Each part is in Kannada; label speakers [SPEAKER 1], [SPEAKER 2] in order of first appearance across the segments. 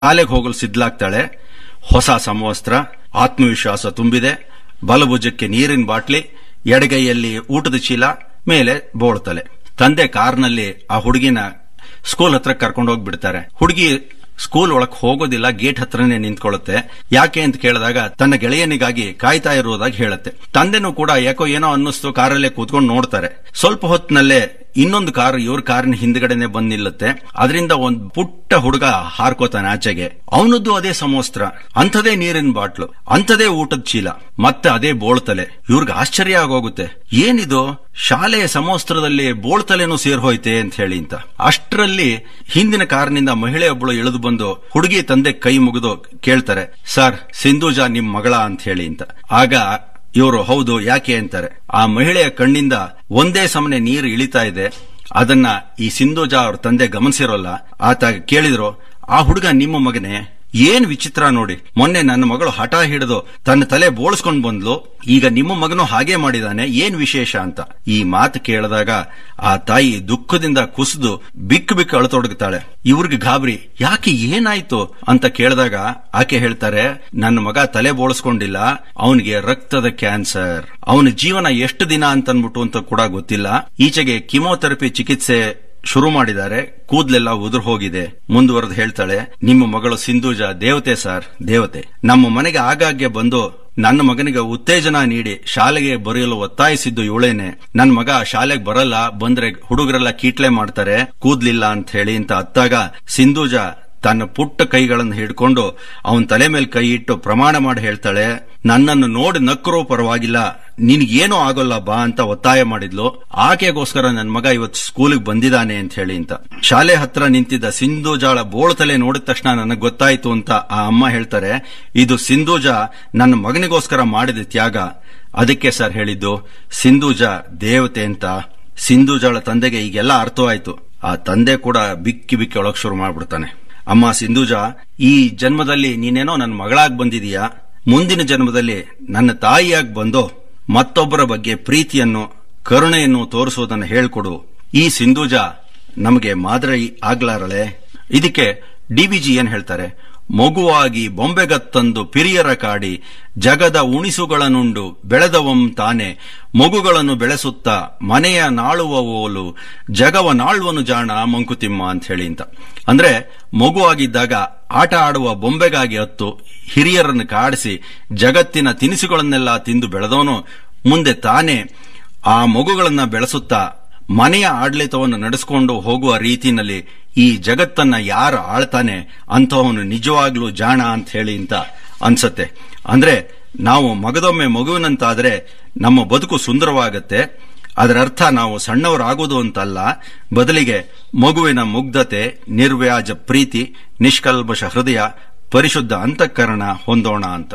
[SPEAKER 1] ಶಾಲೆಗೆ ಹೋಗಲು ಸಿದ್ಧಲಾಗ್ತಾಳೆ ಹೊಸ ಸಮವಸ್ತ್ರ ಆತ್ಮವಿಶ್ವಾಸ ತುಂಬಿದೆ ಬಲಭುಜಕ್ಕೆ ನೀರಿನ ಬಾಟ್ಲಿ ಎಡಗೈಯಲ್ಲಿ ಊಟದ ಚೀಲ ಮೇಲೆ ಬೋಳ್ತಲೆ ತಂದೆ ಕಾರ್ನಲ್ಲಿ ಆ ಹುಡುಗಿನ ಸ್ಕೂಲ್ ಹತ್ರ ಕರ್ಕೊಂಡು ಹೋಗ್ಬಿಡ್ತಾರೆ ಹುಡುಗಿ ಸ್ಕೂಲ್ ಒಳಕ್ ಹೋಗೋದಿಲ್ಲ ಗೇಟ್ ಹತ್ರನೇ ನಿಂತ್ಕೊಳ್ಳುತ್ತೆ ಯಾಕೆ ಅಂತ ಕೇಳಿದಾಗ ತನ್ನ ಗೆಳೆಯನಿಗಾಗಿ ಕಾಯ್ತಾ ಇರುವುದಾಗಿ ಹೇಳುತ್ತೆ ತಂದೆನೂ ಕೂಡ ಯಾಕೋ ಏನೋ ಅನ್ನಿಸ್ತು ಕಾರಲ್ಲೇ ಕೂತ್ಕೊಂಡು ನೋಡ್ತಾರೆ ಸ್ವಲ್ಪ ಹೊತ್ತಿನಲ್ಲೇ ಇನ್ನೊಂದು ಕಾರ್ ಇವ್ರ ಕಾರಿನ ಹಿಂದ್ಗಡೆನೆ ಬಂದ್ ನಿಲ್ಲುತ್ತೆ ಅದರಿಂದ ಒಂದ್ ಪುಟ್ಟ ಹುಡುಗ ಹಾರ್ಕೋತಾನೆ ಆಚೆಗೆ ಅವನದ್ದು ಅದೇ ಸಮವಸ್ತ್ರ ಅಂಥದೇ ನೀರಿನ ಬಾಟ್ಲು ಅಂಥದೇ ಊಟದ ಚೀಲ ಮತ್ತೆ ಅದೇ ಬೋಳ್ತಲೆ ಇವ್ರಿಗೆ ಆಶ್ಚರ್ಯ ಆಗೋಗುತ್ತೆ ಏನಿದು ಶಾಲೆಯ ಸಮವಸ್ತ್ರದಲ್ಲಿ ಬೋಳ್ತಲೆನೂ ಸೇರ್ ಹೋಯ್ತೆ ಅಂತ ಹೇಳಿ ಅಂತ ಅಷ್ಟರಲ್ಲಿ ಹಿಂದಿನ ಕಾರಿನಿಂದ ಮಹಿಳೆಯೊಬ್ಬಳು ಇಳಿದು ಬಂದು ಹುಡುಗಿ ತಂದೆ ಕೈ ಮುಗಿದು ಕೇಳ್ತಾರೆ ಸರ್ ಸಿಂಧೂಜಾ ನಿಮ್ ಮಗಳ ಅಂತ ಹೇಳಿ ಅಂತ ಆಗ ಇವರು ಹೌದು ಯಾಕೆ ಅಂತಾರೆ ಆ ಮಹಿಳೆಯ ಕಣ್ಣಿಂದ ಒಂದೇ ಸಮನೆ ನೀರು ಇಳಿತಾ ಇದೆ ಅದನ್ನ ಈ ಸಿಂಧೂಜಾ ಅವ್ರ ತಂದೆ ಗಮನಿಸಿರೋಲ್ಲ ಆತ ಕೇಳಿದ್ರು ಆ ಹುಡುಗ ನಿಮ್ಮ ಮಗನೇ ಏನ್ ವಿಚಿತ್ರ ನೋಡಿ ಮೊನ್ನೆ ನನ್ನ ಮಗಳು ಹಠ ಹಿಡಿದು ತನ್ನ ತಲೆ ಬೋಳ್ಸ್ಕೊಂಡ್ ಬಂದ್ಲು ಈಗ ನಿಮ್ಮ ಮಗನು ಹಾಗೆ ಮಾಡಿದಾನೆ ಏನ್ ವಿಶೇಷ ಅಂತ ಈ ಮಾತು ಕೇಳಿದಾಗ ಆ ತಾಯಿ ದುಃಖದಿಂದ ಕುಸಿದು ಬಿಕ್ಕು ಬಿಕ್ಕು ಅಳತೊಡಗುತ್ತಾಳೆ ಇವ್ರಿಗೆ ಗಾಬರಿ ಯಾಕೆ ಏನಾಯ್ತು ಅಂತ ಕೇಳಿದಾಗ ಆಕೆ ಹೇಳ್ತಾರೆ ನನ್ನ ಮಗ ತಲೆ ಬೋಳ್ಸ್ಕೊಂಡಿಲ್ಲ ಅವನಿಗೆ ರಕ್ತದ ಕ್ಯಾನ್ಸರ್ ಅವನ ಜೀವನ ಎಷ್ಟು ದಿನ ಅಂತ ಅನ್ಬಿಟ್ಟು ಅಂತ ಕೂಡ ಗೊತ್ತಿಲ್ಲ ಈಚೆಗೆ ಕಿಮೋಥೆರಪಿ ಚಿಕಿತ್ಸೆ ಶುರು ಮಾಡಿದ್ದಾರೆ ಕೂದ್ಲೆಲ್ಲ ಉದುರು ಹೋಗಿದೆ ಮುಂದುವರೆದು ಹೇಳ್ತಾಳೆ ನಿಮ್ಮ ಮಗಳು ಸಿಂಧೂಜ ದೇವತೆ ಸರ್ ದೇವತೆ ನಮ್ಮ ಮನೆಗೆ ಆಗಾಗ್ಗೆ ಬಂದು ನನ್ನ ಮಗನಿಗೆ ಉತ್ತೇಜನ ನೀಡಿ ಶಾಲೆಗೆ ಬರೆಯಲು ಒತ್ತಾಯಿಸಿದ್ದು ಇವಳೇನೆ ನನ್ ಮಗ ಶಾಲೆಗೆ ಬರಲ್ಲ ಬಂದ್ರೆ ಹುಡುಗರೆಲ್ಲ ಕೀಟ್ಲೆ ಮಾಡ್ತಾರೆ ಕೂದ್ಲಿಲ್ಲ ಅಂತ ಹೇಳಿ ಅಂತ ಅತ್ತಾಗ ಸಿಂಧೂಜ ತನ್ನ ಪುಟ್ಟ ಕೈಗಳನ್ನು ಹಿಡ್ಕೊಂಡು ಅವನ್ ತಲೆ ಮೇಲೆ ಕೈ ಇಟ್ಟು ಪ್ರಮಾಣ ಮಾಡಿ ಹೇಳ್ತಾಳೆ ನನ್ನನ್ನು ನೋಡಿ ನಕ್ಕರೂ ಪರವಾಗಿಲ್ಲ ನಿನ್ಗೇನೂ ಆಗೋಲ್ಲ ಬಾ ಅಂತ ಒತ್ತಾಯ ಮಾಡಿದ್ಲು ಆಕೆಗೋಸ್ಕರ ನನ್ನ ಮಗ ಇವತ್ತು ಸ್ಕೂಲಿಗೆ ಬಂದಿದ್ದಾನೆ ಅಂತ ಹೇಳಿ ಅಂತ ಶಾಲೆ ಹತ್ರ ನಿಂತಿದ್ದ ಸಿಂಧೂಜಾಳ ಬೋಳ್ತಲೆ ನೋಡಿದ ತಕ್ಷಣ ನನಗೆ ಗೊತ್ತಾಯ್ತು ಅಂತ ಆ ಅಮ್ಮ ಹೇಳ್ತಾರೆ ಇದು ಸಿಂಧೂಜ ನನ್ನ ಮಗನಿಗೋಸ್ಕರ ಮಾಡಿದ ತ್ಯಾಗ ಅದಕ್ಕೆ ಸರ್ ಹೇಳಿದ್ದು ಸಿಂಧೂಜ ದೇವತೆ ಅಂತ ಸಿಂಧೂಜಾಳ ತಂದೆಗೆ ಈಗೆಲ್ಲ ಅರ್ಥವಾಯ್ತು ಆ ತಂದೆ ಕೂಡ ಬಿಕ್ಕಿ ಬಿಕ್ಕಿ ಒಳಗ್ ಶುರು ಮಾಡ್ಬಿಡ್ತಾನೆ ಅಮ್ಮ ಸಿಂಧೂಜ ಈ ಜನ್ಮದಲ್ಲಿ ನೀನೇನೋ ನನ್ನ ಮಗಳಾಗಿ ಬಂದಿದೀಯಾ ಮುಂದಿನ ಜನ್ಮದಲ್ಲಿ ನನ್ನ ತಾಯಿಯಾಗಿ ಬಂದೋ ಮತ್ತೊಬ್ಬರ ಬಗ್ಗೆ ಪ್ರೀತಿಯನ್ನು ಕರುಣೆಯನ್ನು ತೋರಿಸುವುದನ್ನು ಹೇಳ್ಕೊಡು ಈ ಸಿಂಧೂಜ ನಮಗೆ ಮಾದರಿ ಆಗ್ಲಾರಳೆ ಇದಕ್ಕೆ ಡಿವಿಜಿ ಏನ್ ಹೇಳ್ತಾರೆ ಮಗುವಾಗಿ ಬೊಂಬೆಗತ್ತಂದು ಪಿರಿಯರ ಕಾಡಿ ಜಗದ ಉಣಿಸುಗಳನ್ನುಂಡು ಬೆಳೆದವಂ ತಾನೆ ಮಗುಗಳನ್ನು ಬೆಳೆಸುತ್ತಾ ಮನೆಯ ನಾಳುವ ಓಲು ಜಗವ ನಾಳುವನು ಜಾಣ ಮಂಕುತಿಮ್ಮ ಅಂತ ಹೇಳಿ ಅಂತ ಅಂದ್ರೆ ಮಗುವಾಗಿದ್ದಾಗ ಆಟ ಆಡುವ ಬೊಂಬೆಗಾಗಿ ಹತ್ತು ಹಿರಿಯರನ್ನು ಕಾಡಿಸಿ ಜಗತ್ತಿನ ತಿನಿಸುಗಳನ್ನೆಲ್ಲ ತಿಂದು ಬೆಳೆದವನು ಮುಂದೆ ತಾನೇ ಆ ಮಗುಗಳನ್ನ ಬೆಳೆಸುತ್ತಾ ಮನೆಯ ಆಡಳಿತವನ್ನು ನಡೆಸಿಕೊಂಡು ಹೋಗುವ ರೀತಿನಲ್ಲಿ ಈ ಜಗತ್ತನ್ನ ಯಾರು ಆಳ್ತಾನೆ ಅಂತವನು ನಿಜವಾಗ್ಲೂ ಜಾಣ ಅಂತ ಹೇಳಿ ಅಂತ ಅನ್ಸತ್ತೆ ಅಂದ್ರೆ ನಾವು ಮಗದೊಮ್ಮೆ ಮಗುವಿನಂತಾದ್ರೆ ನಮ್ಮ ಬದುಕು ಸುಂದರವಾಗತ್ತೆ ಅದರ ಅರ್ಥ ನಾವು ಸಣ್ಣವರಾಗೋದು ಅಂತಲ್ಲ ಬದಲಿಗೆ ಮಗುವಿನ ಮುಗ್ಧತೆ ನಿರ್ವ್ಯಾಜ ಪ್ರೀತಿ ನಿಷ್ಕಲ್ಮಶ ಹೃದಯ ಪರಿಶುದ್ಧ ಅಂತಃಕರಣ ಹೊಂದೋಣ ಅಂತ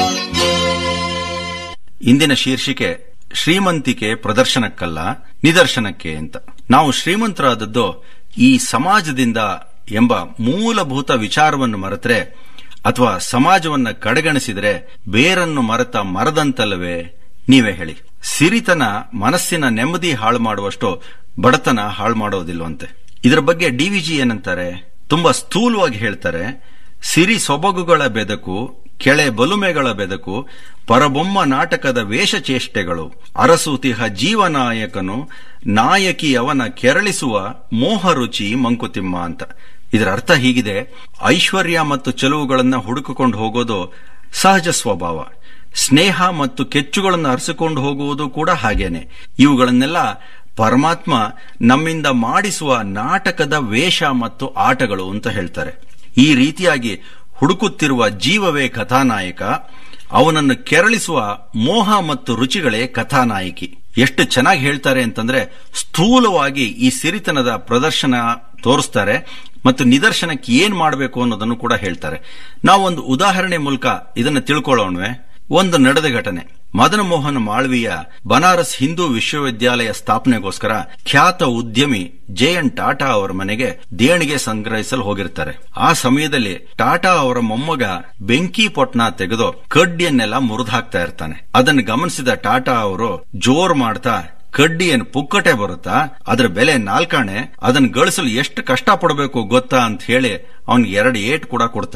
[SPEAKER 1] ಇಂದಿನ ಶೀರ್ಷಿಕೆ ಶ್ರೀಮಂತಿಕೆ ಪ್ರದರ್ಶನಕ್ಕಲ್ಲ ನಿದರ್ಶನಕ್ಕೆ ಅಂತ ನಾವು ಶ್ರೀಮಂತರಾದದ್ದು ಈ ಸಮಾಜದಿಂದ ಎಂಬ ಮೂಲಭೂತ ವಿಚಾರವನ್ನು ಮರೆತರೆ ಅಥವಾ ಸಮಾಜವನ್ನ ಕಡೆಗಣಿಸಿದ್ರೆ ಬೇರನ್ನು ಮರೆತ ಮರದಂತಲ್ಲವೇ ನೀವೇ ಹೇಳಿ ಸಿರಿತನ ಮನಸ್ಸಿನ ನೆಮ್ಮದಿ ಹಾಳು ಮಾಡುವಷ್ಟು ಬಡತನ ಹಾಳು ಮಾಡೋದಿಲ್ವಂತೆ ಇದರ ಬಗ್ಗೆ ಡಿವಿಜಿ ಏನಂತಾರೆ ತುಂಬಾ ಸ್ಥೂಲವಾಗಿ ಹೇಳ್ತಾರೆ ಸಿರಿ ಸೊಬಗುಗಳ ಬೆದಕು ಕೆಳೆ ಬಲುಮೆಗಳ ಬೆದಕು ಪರಬೊಮ್ಮ ನಾಟಕದ ವೇಷಚೇಷ್ಟೆಗಳು ಅರಸುತಿಹ ಜೀವನಾಯಕನು ನಾಯಕಿ ಅವನ ಕೆರಳಿಸುವ ಮೋಹರುಚಿ ಮಂಕುತಿಮ್ಮ ಅಂತ ಇದರ ಅರ್ಥ ಹೀಗಿದೆ ಐಶ್ವರ್ಯ ಮತ್ತು ಚೆಲುವುಗಳನ್ನ ಹುಡುಕಿಕೊಂಡು ಹೋಗೋದು ಸಹಜ ಸ್ವಭಾವ ಸ್ನೇಹ ಮತ್ತು ಕೆಚ್ಚುಗಳನ್ನು ಅರಸಿಕೊಂಡು ಹೋಗುವುದು ಕೂಡ ಹಾಗೇನೆ ಇವುಗಳನ್ನೆಲ್ಲ ಪರಮಾತ್ಮ ನಮ್ಮಿಂದ ಮಾಡಿಸುವ ನಾಟಕದ ವೇಷ ಮತ್ತು ಆಟಗಳು ಅಂತ ಹೇಳ್ತಾರೆ ಈ ರೀತಿಯಾಗಿ ಹುಡುಕುತ್ತಿರುವ ಜೀವವೇ ಕಥಾನಾಯಕ ಅವನನ್ನು ಕೆರಳಿಸುವ ಮೋಹ ಮತ್ತು ರುಚಿಗಳೇ ಕಥಾನಾಯಕಿ ಎಷ್ಟು ಚೆನ್ನಾಗಿ ಹೇಳ್ತಾರೆ ಅಂತಂದ್ರೆ ಸ್ಥೂಲವಾಗಿ ಈ ಸಿರಿತನದ ಪ್ರದರ್ಶನ ತೋರಿಸ್ತಾರೆ ಮತ್ತು ನಿದರ್ಶನಕ್ಕೆ ಏನ್ ಮಾಡಬೇಕು ಅನ್ನೋದನ್ನು ಕೂಡ ಹೇಳ್ತಾರೆ ನಾವೊಂದು ಉದಾಹರಣೆ ಮೂಲಕ ಇದನ್ನು ತಿಳ್ಕೊಳ್ಳೋಣವೆ ಒಂದು ನಡೆದ ಘಟನೆ ಮದನ ಮೋಹನ್ ಮಾಳ್ವಿಯ ಬನಾರಸ್ ಹಿಂದೂ ವಿಶ್ವವಿದ್ಯಾಲಯ ಸ್ಥಾಪನೆಗೋಸ್ಕರ ಖ್ಯಾತ ಉದ್ಯಮಿ ಜೆ ಎನ್ ಟಾಟಾ ಅವರ ಮನೆಗೆ ದೇಣಿಗೆ ಸಂಗ್ರಹಿಸಲು ಹೋಗಿರ್ತಾರೆ ಆ ಸಮಯದಲ್ಲಿ ಟಾಟಾ ಅವರ ಮೊಮ್ಮಗ ಬೆಂಕಿ ಪೊಟ್ನ ತೆಗೆದು ಕಡ್ಡಿಯನ್ನೆಲ್ಲ ಮುರಿದು ಹಾಕ್ತಾ ಇರ್ತಾನೆ ಅದನ್ನು ಗಮನಿಸಿದ ಟಾಟಾ ಅವರು ಜೋರ್ ಮಾಡ್ತಾ ಕಡ್ಡಿ ಏನ್ ಪುಕ್ಕಟೆ ಬರುತ್ತಾ ಅದ್ರ ಬೆಲೆ ನಾಲ್ಕಾಣೆ ಅದನ್ನ ಗಳಿಸಲು ಎಷ್ಟು ಕಷ್ಟ ಪಡಬೇಕು ಗೊತ್ತಾ ಅಂತ ಹೇಳಿ ಅವ್ನ್ ಎರಡು ಏಟ್ ಕೂಡ ಕೊಡ್ತಾರೆ